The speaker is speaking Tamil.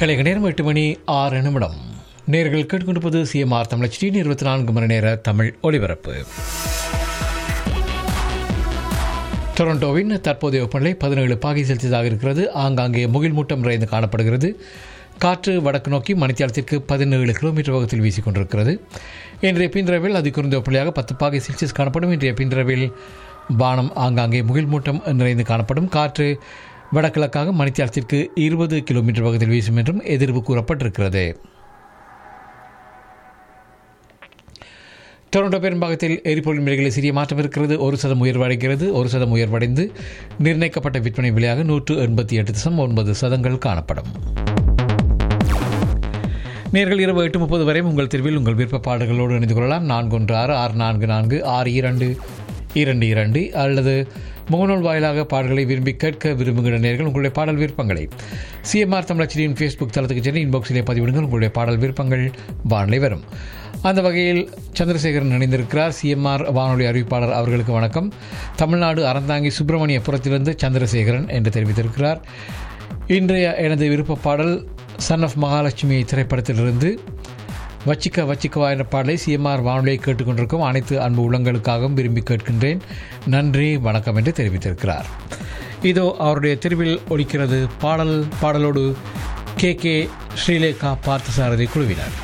கலைக நேரம் எட்டு மணி ஆறு நிமிடம் நேர்கள் கேட்டுக்கொண்டிருப்பது சிஎம்ஆர் தமிழ் டி இருபத்தி நான்கு மணி நேர தமிழ் ஒலிபரப்பு டொரண்டோவின் தற்போதைய வெப்பநிலை பதினேழு பாகை செல்சியஸாக இருக்கிறது ஆங்காங்கே முகில் மூட்டம் நிறைந்து காணப்படுகிறது காற்று வடக்கு நோக்கி மணித்தியாலத்திற்கு பதினேழு கிலோமீட்டர் வேகத்தில் வீசிக்கொண்டிருக்கிறது இன்றைய பின்ரவில் அதி குறைந்த வெப்பநிலையாக பத்து பாகை செல்சியஸ் காணப்படும் இன்றைய பின்ரவில் வானம் ஆங்காங்கே முகில் மூட்டம் நிறைந்து காணப்படும் காற்று வடகிழக்காக மணித்தியாலத்திற்கு இருபது கிலோமீட்டர் வேகத்தில் வீசும் என்றும் எதிர்வு கூறப்பட்டிருக்கிறது டொரண்டோ பெரும்பாகத்தில் எரிபொருள் விலைகளில் சிறிய மாற்றம் இருக்கிறது ஒரு சதம் உயர்வடைகிறது ஒரு சதம் உயர்வடைந்து நிர்ணயிக்கப்பட்ட விற்பனை விலையாக நூற்று எண்பத்தி எட்டு தசம் ஒன்பது சதங்கள் காணப்படும் நேர்கள் இரவு எட்டு முப்பது வரை உங்கள் தெருவில் உங்கள் விருப்ப பாடல்களோடு இணைந்து கொள்ளலாம் நான்கு ஒன்று ஆறு ஆறு நான்கு நான்கு ஆறு இரண்டு இரண்டு இரண்டு அல்லது முகநூல் வாயிலாக பாடல்களை விரும்பி கேட்க விரும்புகிற நேர்கள் உங்களுடைய பாடல் விருப்பங்களை சிஎம்ஆர் தமிழச்சியின் ஃபேஸ்புக் தளத்துக்கு சென்று இன்பாக்ஸிலே பதிவிடுங்கள் உங்களுடைய பாடல் விருப்பங்கள் வானிலை வரும் அந்த வகையில் சந்திரசேகரன் இணைந்திருக்கிறார் சிஎம்ஆர் வானொலி அறிவிப்பாளர் அவர்களுக்கு வணக்கம் தமிழ்நாடு அறந்தாங்கி சுப்பிரமணியபுரத்திலிருந்து சந்திரசேகரன் என்று தெரிவித்திருக்கிறார் இன்றைய எனது விருப்ப பாடல் சன் ஆஃப் மகாலட்சுமி திரைப்படத்திலிருந்து வச்சிக்க வச்சிக்கவா என்ற பாடலை சிஎம்ஆர் வானொலியை கேட்டுக்கொண்டிருக்கும் அனைத்து அன்பு உள்ளங்களுக்காகவும் விரும்பி கேட்கின்றேன் நன்றி வணக்கம் என்று தெரிவித்திருக்கிறார் இதோ அவருடைய தெருவில் ஒலிக்கிறது பாடல் பாடலோடு கே கே ஸ்ரீலேகா பார்த்தசாரதி குழுவினர்